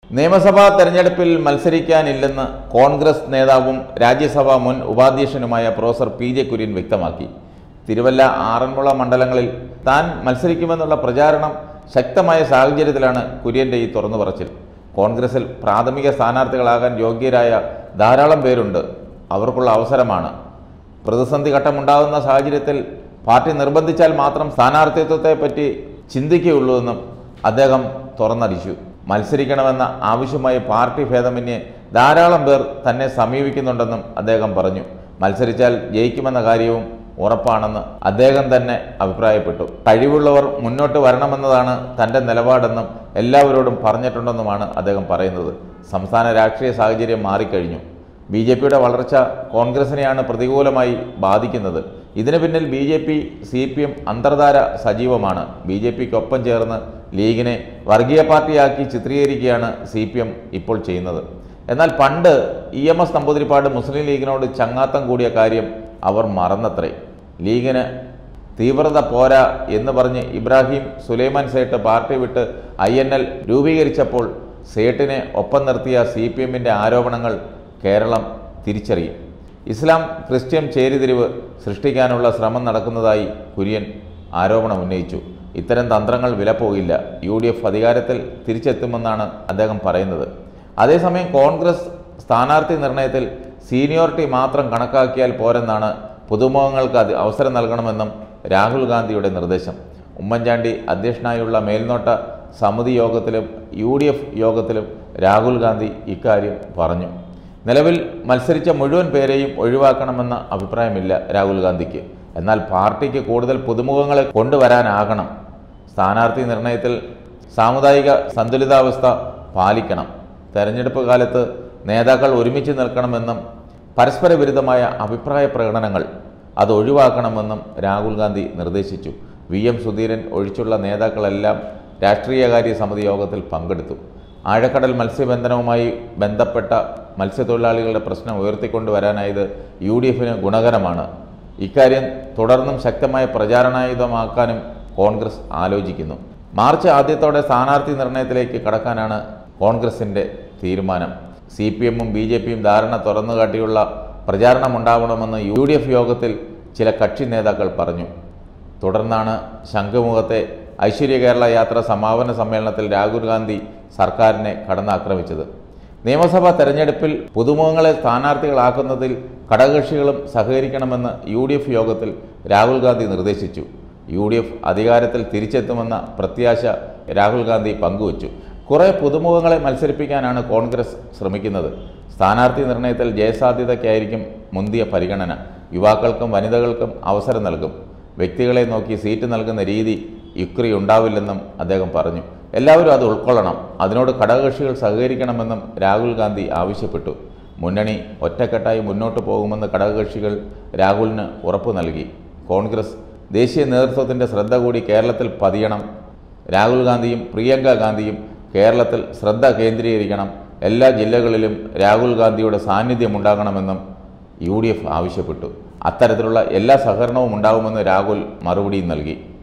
നിയമസഭാ തെരഞ്ഞെടുപ്പിൽ മത്സരിക്കാനില്ലെന്ന് കോൺഗ്രസ് നേതാവും രാജ്യസഭാ മുൻ ഉപാധ്യക്ഷനുമായ പ്രൊഫസർ പി ജെ കുര്യൻ വ്യക്തമാക്കി തിരുവല്ല ആറന്മുള മണ്ഡലങ്ങളിൽ താൻ മത്സരിക്കുമെന്നുള്ള പ്രചാരണം ശക്തമായ സാഹചര്യത്തിലാണ് കുര്യന്റെ ഈ തുറന്നു പറച്ചിൽ കോൺഗ്രസിൽ പ്രാഥമിക സ്ഥാനാർത്ഥികളാകാൻ യോഗ്യരായ ധാരാളം പേരുണ്ട് അവർക്കുള്ള അവസരമാണ് പ്രതിസന്ധി ഘട്ടമുണ്ടാകുന്ന സാഹചര്യത്തിൽ പാർട്ടി നിർബന്ധിച്ചാൽ മാത്രം സ്ഥാനാർത്ഥിത്വത്തെപ്പറ്റി ചിന്തിക്കുകയുള്ളൂ എന്നും അദ്ദേഹം തുറന്നടിച്ചു മത്സരിക്കണമെന്ന ആവശ്യമായി പാർട്ടി ഭേദമന്യേ ധാരാളം പേർ തന്നെ സമീപിക്കുന്നുണ്ടെന്നും അദ്ദേഹം പറഞ്ഞു മത്സരിച്ചാൽ ജയിക്കുമെന്ന കാര്യവും ഉറപ്പാണെന്ന് അദ്ദേഹം തന്നെ അഭിപ്രായപ്പെട്ടു കഴിവുള്ളവർ മുന്നോട്ട് വരണമെന്നതാണ് തൻ്റെ നിലപാടെന്നും എല്ലാവരോടും പറഞ്ഞിട്ടുണ്ടെന്നുമാണ് അദ്ദേഹം പറയുന്നത് സംസ്ഥാന രാഷ്ട്രീയ സാഹചര്യം മാറിക്കഴിഞ്ഞു ബി ജെ പിയുടെ വളർച്ച കോൺഗ്രസിനെയാണ് പ്രതികൂലമായി ബാധിക്കുന്നത് ഇതിന് പിന്നിൽ B J P C P M അന്തർധാര സജീവമാണ് ബി ജെ പിക്കൊപ്പം ചേർന്ന് ലീഗിനെ വർഗീയ പാർട്ടിയാക്കി ചിത്രീകരിക്കുകയാണ് സി പി എം ഇപ്പോൾ ചെയ്യുന്നത് എന്നാൽ പണ്ട് ഇ എം എസ് നമ്പൂതിരിപ്പാട് മുസ്ലിം ലീഗിനോട് ചങ്ങാത്തം കൂടിയ കാര്യം അവർ മറന്നത്രേ ലീഗിന് തീവ്രത പോരാ എന്ന് പറഞ്ഞ് ഇബ്രാഹിം സുലൈമാൻ സേട്ട് പാർട്ടി വിട്ട് ഐ എൻ എൽ രൂപീകരിച്ചപ്പോൾ സേട്ടിനെ ഒപ്പം നിർത്തിയ സി പി എമ്മിൻ്റെ ആരോപണങ്ങൾ കേരളം തിരിച്ചറിയും ഇസ്ലാം ക്രിസ്ത്യൻ ചേരിതിരിവ് സൃഷ്ടിക്കാനുള്ള ശ്രമം നടക്കുന്നതായി കുര്യൻ ആരോപണം ഉന്നയിച്ചു ഇത്തരം തന്ത്രങ്ങൾ വിലപ്പോകില്ല യു ഡി എഫ് അധികാരത്തിൽ തിരിച്ചെത്തുമെന്നാണ് അദ്ദേഹം പറയുന്നത് അതേസമയം കോൺഗ്രസ് സ്ഥാനാർത്ഥി നിർണയത്തിൽ സീനിയോറിറ്റി മാത്രം കണക്കാക്കിയാൽ പോരെന്നാണ് പുതുമുഖങ്ങൾക്ക് അത് അവസരം നൽകണമെന്നും രാഹുൽ ഗാന്ധിയുടെ നിർദ്ദേശം ഉമ്മൻചാണ്ടി അധ്യക്ഷനായുള്ള മേൽനോട്ട സമിതി യോഗത്തിലും യു ഡി എഫ് യോഗത്തിലും രാഹുൽ ഗാന്ധി ഇക്കാര്യം പറഞ്ഞു നിലവിൽ മത്സരിച്ച മുഴുവൻ പേരെയും ഒഴിവാക്കണമെന്ന അഭിപ്രായമില്ല രാഹുൽ ഗാന്ധിക്ക് എന്നാൽ പാർട്ടിക്ക് കൂടുതൽ പുതുമുഖങ്ങളെ കൊണ്ടുവരാനാകണം സ്ഥാനാർത്ഥി നിർണയത്തിൽ സാമുദായിക സന്തുലിതാവസ്ഥ പാലിക്കണം തെരഞ്ഞെടുപ്പ് കാലത്ത് നേതാക്കൾ ഒരുമിച്ച് നിൽക്കണമെന്നും പരസ്പര വിരുദ്ധമായ അഭിപ്രായ പ്രകടനങ്ങൾ അത് ഒഴിവാക്കണമെന്നും രാഹുൽ ഗാന്ധി നിർദ്ദേശിച്ചു വി എം സുധീരൻ ഒഴിച്ചുള്ള നേതാക്കളെല്ലാം രാഷ്ട്രീയകാര്യ സമിതി യോഗത്തിൽ പങ്കെടുത്തു ആഴക്കടൽ മത്സ്യബന്ധനവുമായി ബന്ധപ്പെട്ട മത്സ്യത്തൊഴിലാളികളുടെ പ്രശ്നം ഉയർത്തിക്കൊണ്ടുവരാനായത് യു ഡി എഫിന് ഗുണകരമാണ് ഇക്കാര്യം തുടർന്നും ശക്തമായ പ്രചാരണായുധമാക്കാനും കോൺഗ്രസ് ആലോചിക്കുന്നു മാർച്ച് ആദ്യത്തോടെ സ്ഥാനാർത്ഥി നിർണയത്തിലേക്ക് കടക്കാനാണ് കോൺഗ്രസിൻ്റെ തീരുമാനം സി പി എമ്മും ബി ജെ പിയും ധാരണ തുറന്നുകാട്ടിയുള്ള പ്രചാരണമുണ്ടാവണമെന്ന് യു ഡി എഫ് യോഗത്തിൽ ചില കക്ഷി നേതാക്കൾ പറഞ്ഞു തുടർന്നാണ് ശംഖുമുഖത്തെ ഐശ്വര്യ കേരള യാത്ര സമാപന സമ്മേളനത്തിൽ രാഹുൽ ഗാന്ധി സർക്കാരിനെ കടന്നാക്രമിച്ചത് നിയമസഭാ തെരഞ്ഞെടുപ്പിൽ പുതുമുഖങ്ങളെ സ്ഥാനാർത്ഥികളാക്കുന്നതിൽ ഘടകകക്ഷികളും സഹകരിക്കണമെന്ന് യു ഡി എഫ് യോഗത്തിൽ രാഹുൽ ഗാന്ധി നിർദ്ദേശിച്ചു യു ഡി എഫ് അധികാരത്തിൽ തിരിച്ചെത്തുമെന്ന പ്രത്യാശ രാഹുൽ ഗാന്ധി പങ്കുവച്ചു കുറേ പുതുമുഖങ്ങളെ മത്സരിപ്പിക്കാനാണ് കോൺഗ്രസ് ശ്രമിക്കുന്നത് സ്ഥാനാർത്ഥി നിർണയത്തിൽ ജയസാധ്യതയ്ക്കായിരിക്കും മുന്തിയ പരിഗണന യുവാക്കൾക്കും വനിതകൾക്കും അവസരം നൽകും വ്യക്തികളെ നോക്കി സീറ്റ് നൽകുന്ന രീതി യുക്രി ഉണ്ടാവില്ലെന്നും അദ്ദേഹം പറഞ്ഞു എല്ലാവരും അത് ഉൾക്കൊള്ളണം അതിനോട് ഘടകകക്ഷികൾ സഹകരിക്കണമെന്നും രാഹുൽ ഗാന്ധി ആവശ്യപ്പെട്ടു മുന്നണി ഒറ്റക്കെട്ടായി മുന്നോട്ട് പോകുമെന്ന് ഘടകകക്ഷികൾ രാഹുലിന് ഉറപ്പു നൽകി കോൺഗ്രസ് ദേശീയ നേതൃത്വത്തിൻ്റെ ശ്രദ്ധ കൂടി കേരളത്തിൽ പതിയണം രാഹുൽ ഗാന്ധിയും പ്രിയങ്ക ഗാന്ധിയും കേരളത്തിൽ ശ്രദ്ധ കേന്ദ്രീകരിക്കണം എല്ലാ ജില്ലകളിലും രാഹുൽ ഗാന്ധിയുടെ സാന്നിധ്യം ഉണ്ടാകണമെന്നും യു ഡി എഫ് ആവശ്യപ്പെട്ടു അത്തരത്തിലുള്ള എല്ലാ സഹകരണവും ഉണ്ടാകുമെന്ന് രാഹുൽ മറുപടിയും നൽകി